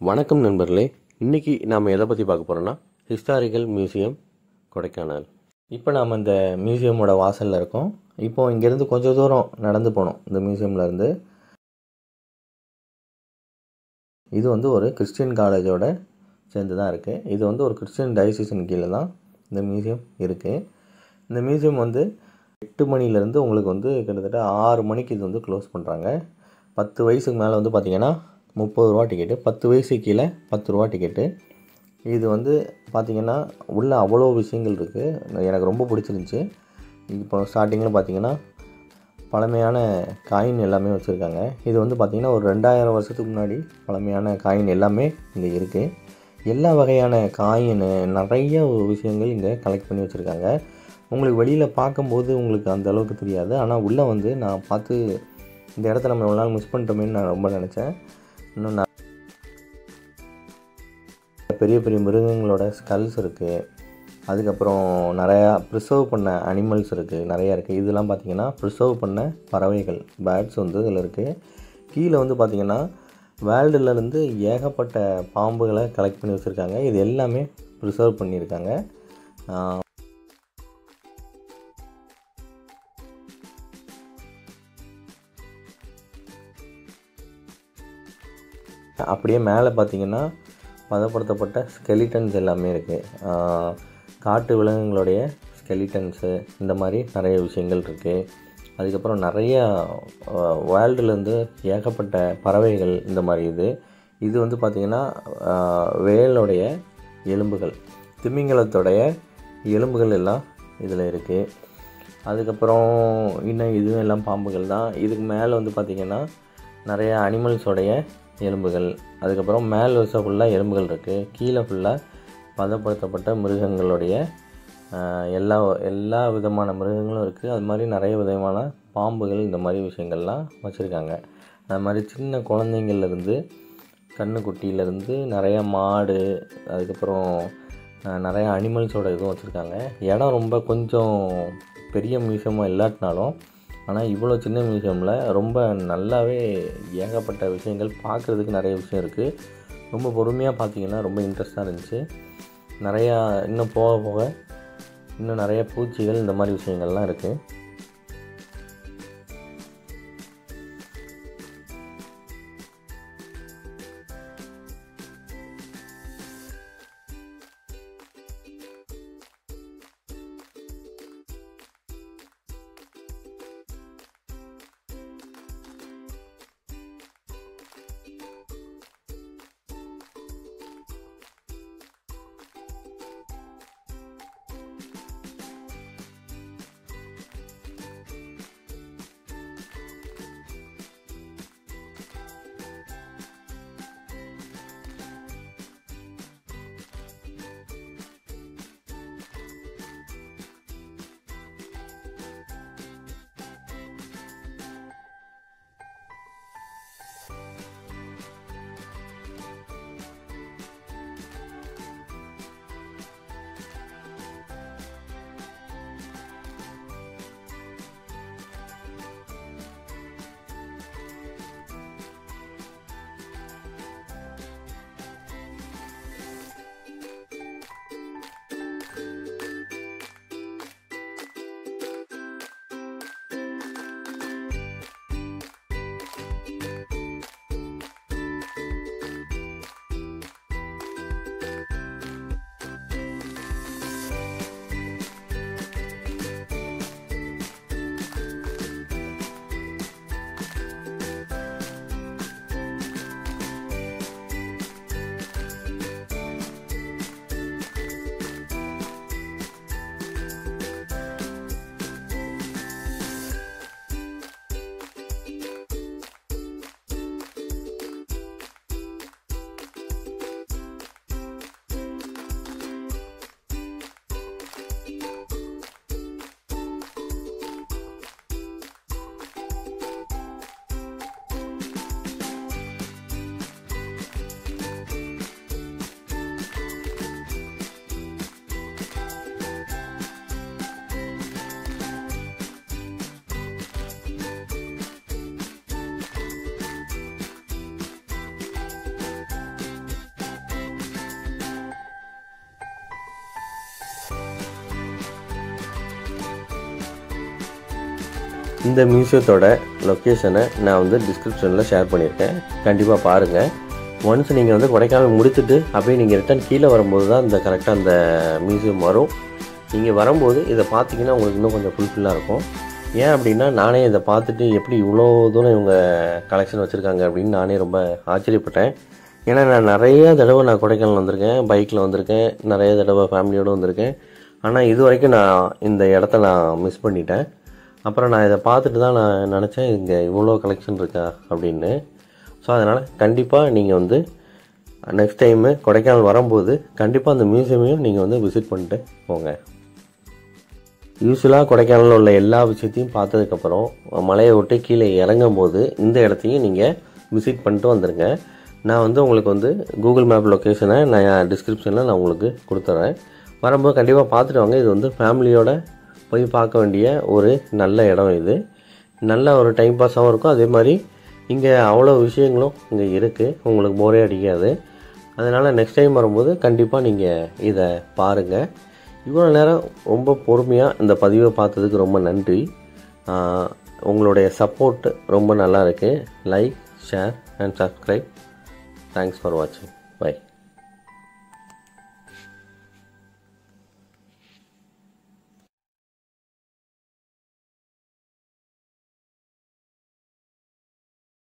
வணக்கம் நண்பர்களே இன்னைக்கு நாம் எதை பற்றி பார்க்க போகிறோம்னா ஹிஸ்டாரிக்கல் மியூசியம் கொடைக்கானல் இப்போ நாம் இந்த மியூசியமோட வாசலில் இருக்கோம் இப்போ இங்கேருந்து கொஞ்சம் தூரம் நடந்து போனோம் இந்த மியூசியம்ல இருந்து இது வந்து ஒரு கிறிஸ்டியன் காலேஜோட சேர்ந்து தான் இருக்குது இது வந்து ஒரு கிறிஸ்டியன் டயசிஷன் கீழே தான் இந்த மியூசியம் இருக்குது இந்த மியூசியம் வந்து எட்டு மணிலேருந்து உங்களுக்கு வந்து கிட்டத்தட்ட ஆறு மணிக்கு இது வந்து க்ளோஸ் பண்ணுறாங்க பத்து வயசுக்கு மேலே வந்து பார்த்திங்கன்னா முப்பது ரூபா டிக்கெட்டு பத்து வயசுக்கு கீழே பத்து ரூபா டிக்கெட்டு இது வந்து பார்த்திங்கன்னா உள்ள அவ்வளோ விஷயங்கள் இருக்குது எனக்கு ரொம்ப பிடிச்சிருந்துச்சி இப்போ ஸ்டார்டிங்கில் பார்த்தீங்கன்னா பழமையான காயின் எல்லாமே வச்சுருக்காங்க இது வந்து பார்த்திங்கன்னா ஒரு ரெண்டாயிரம் வருஷத்துக்கு முன்னாடி பழமையான காயின் எல்லாமே இங்கே இருக்குது எல்லா வகையான காயின் நிறைய விஷயங்கள் இங்கே கலெக்ட் பண்ணி வச்சுருக்காங்க உங்களுக்கு வெளியில் பார்க்கும்போது உங்களுக்கு அந்த அளவுக்கு தெரியாது ஆனால் உள்ளே வந்து நான் பார்த்து இந்த இடத்த நம்ம எவ்வளோ நாள் மிஸ் பண்ணிட்டோமேன்னு நான் ரொம்ப நினச்சேன் இன்னும் நான் பெரிய பெரிய மிருகங்களோட ஸ்கல்ஸ் இருக்குது அதுக்கப்புறம் நிறையா ப்ரிசர்வ் பண்ண அனிமல்ஸ் இருக்குது நிறையா இருக்குது இதெல்லாம் பார்த்திங்கன்னா ப்ரிசர்வ் பண்ண பறவைகள் பேர்ட்ஸ் வந்து இதில் இருக்குது கீழே வந்து பார்த்திங்கன்னா வேர்ல்டுலேருந்து ஏகப்பட்ட பாம்புகளை கலெக்ட் பண்ணி வச்சுருக்காங்க இது எல்லாமே ப்ரிசர்வ் பண்ணியிருக்காங்க ஆஹ் அப்படியே மேலே பார்த்தீங்கன்னா பதப்படுத்தப்பட்ட ஸ்கெலிட்டன்ஸ் எல்லாமே இருக்குது காட்டு விலங்குகளுடைய ஸ்கெலிட்டன்ஸு இந்த மாதிரி நிறைய விஷயங்கள் இருக்குது அதுக்கப்புறம் நிறைய வேர்ல்டுலேருந்து ஏகப்பட்ட பறவைகள் இந்த மாதிரி இது இது வந்து பார்த்திங்கன்னா வேலுடைய எலும்புகள் திமிங்கலத்தோடைய எலும்புகள் எல்லாம் இதில் இருக்குது அதுக்கப்புறம் இன்னும் இதுவும் எல்லாம் பாம்புகள் தான் இதுக்கு மேலே வந்து பார்த்திங்கன்னா நிறைய அனிமல்ஸோடைய எலும்புகள் அதுக்கப்புறம் மேல் வரிசை ஃபுல்லாக எலும்புகள் இருக்குது கீழே ஃபுல்லாக பதப்படுத்தப்பட்ட மிருகங்களுடைய ஆஹ், எல்லா எல்லா விதமான மிருகங்களும் இருக்குது அது மாதிரி நிறைய விதமான பாம்புகள் இந்த மாதிரி விஷயங்கள்லாம் வச்சுருக்காங்க அது மாதிரி சின்ன குழந்தைங்கள்லேருந்து கண்ணுக்குட்டியிலேருந்து நிறைய மாடு அதுக்கப்புறம் ஆஹ், நிறைய அனிமல்ஸோட இதுவும் வச்சுருக்காங்க இடம் ரொம்ப கொஞ்சம் பெரிய மியூசியமாக இல்லாட்டினாலும் ஆனால் இவ்வளோ சின்ன மியூசியமில் ரொம்ப நல்லாவே ஏகப்பட்ட விஷயங்கள் பார்க்குறதுக்கு நிறைய விஷயம் இருக்குது ரொம்ப பொறுமையாக பார்த்தீங்கன்னா ரொம்ப இன்ட்ரெஸ்டாக இருந்துச்சு நிறையா இன்னும் போக போக இன்னும் நிறைய பூச்சிகள் இந்த மாதிரி விஷயங்கள்லாம் இருக்குது இந்த மியூசியத்தோட லொக்கேஷனை நான் வந்து டிஸ்கிரிப்ஷனில் ஷேர் பண்ணியிருக்கேன் கண்டிப்பாக பாருங்கள் ஒன்ஸ் நீங்கள் வந்து கொடைக்கானல் முடிச்சுட்டு அப்படியே நீங்கள் ரிட்டன் கீழே வரும்போது தான் இந்த கரெக்டாக அந்த மியூசியம் வரும் நீங்கள் வரும்போது இதை பார்த்தீங்கன்னா உங்களுக்கு இன்னும் கொஞ்சம் ஃபுல்ஃபில்லாக இருக்கும் ஏன் அப்படின்னா நானே இதை பார்த்துட்டு எப்படி இவ்வளோ தூரம் இவங்க கலெக்ஷன் வச்சுருக்காங்க அப்படின்னு நானே ரொம்ப ஆச்சரியப்பட்டேன் ஏன்னா நான் நிறைய தடவை நான் கொடைக்கானல் வந்திருக்கேன் பைக்கில் வந்திருக்கேன் நிறைய தடவை ஃபேமிலியோடு வந்திருக்கேன் ஆனால் இது வரைக்கும் நான் இந்த இடத்த நான் மிஸ் பண்ணிட்டேன் அப்புறம் நான் இதை பார்த்துட்டு தான் நான் நினச்சேன் இங்கே இவ்வளோ கலெக்ஷன் இருக்கா அப்படின்னு ஸோ அதனால் கண்டிப்பாக நீங்கள் வந்து நெக்ஸ்ட் டைமு கொடைக்கானல் வரும்போது கண்டிப்பாக அந்த மியூசியமையும் நீங்கள் வந்து விசிட் பண்ணிட்டு போங்க யூஸ்வலாக கொடைக்கானலில் உள்ள எல்லா விஷயத்தையும் பார்த்ததுக்கப்புறம் மலையை விட்டு கீழே இறங்கும் போது இந்த இடத்தையும் நீங்கள் விசிட் பண்ணிட்டு வந்துடுங்க நான் வந்து உங்களுக்கு வந்து கூகுள் மேப் லொக்கேஷனை நான் டிஸ்கிரிப்ஷனில் நான் உங்களுக்கு கொடுத்துட்றேன் வரும்போது கண்டிப்பாக பார்த்துட்டு வாங்க இது வந்து ஃபேமிலியோட போய் பார்க்க வேண்டிய ஒரு நல்ல இடம் இது நல்ல ஒரு டைம் பாஸாகவும் இருக்கும் அதே மாதிரி இங்கே அவ்வளோ விஷயங்களும் இங்கே இருக்குது உங்களுக்கு போரே அடிக்காது அதனால் நெக்ஸ்ட் டைம் வரும்போது கண்டிப்பாக நீங்கள் இதை பாருங்கள் இவ்வளோ நேரம் ரொம்ப பொறுமையாக இந்த பதிவை பார்த்ததுக்கு ரொம்ப நன்றி ஆஹ் உங்களுடைய சப்போர்ட் ரொம்ப நல்லா இருக்குது like share and subscribe thanks for வாட்சிங் பை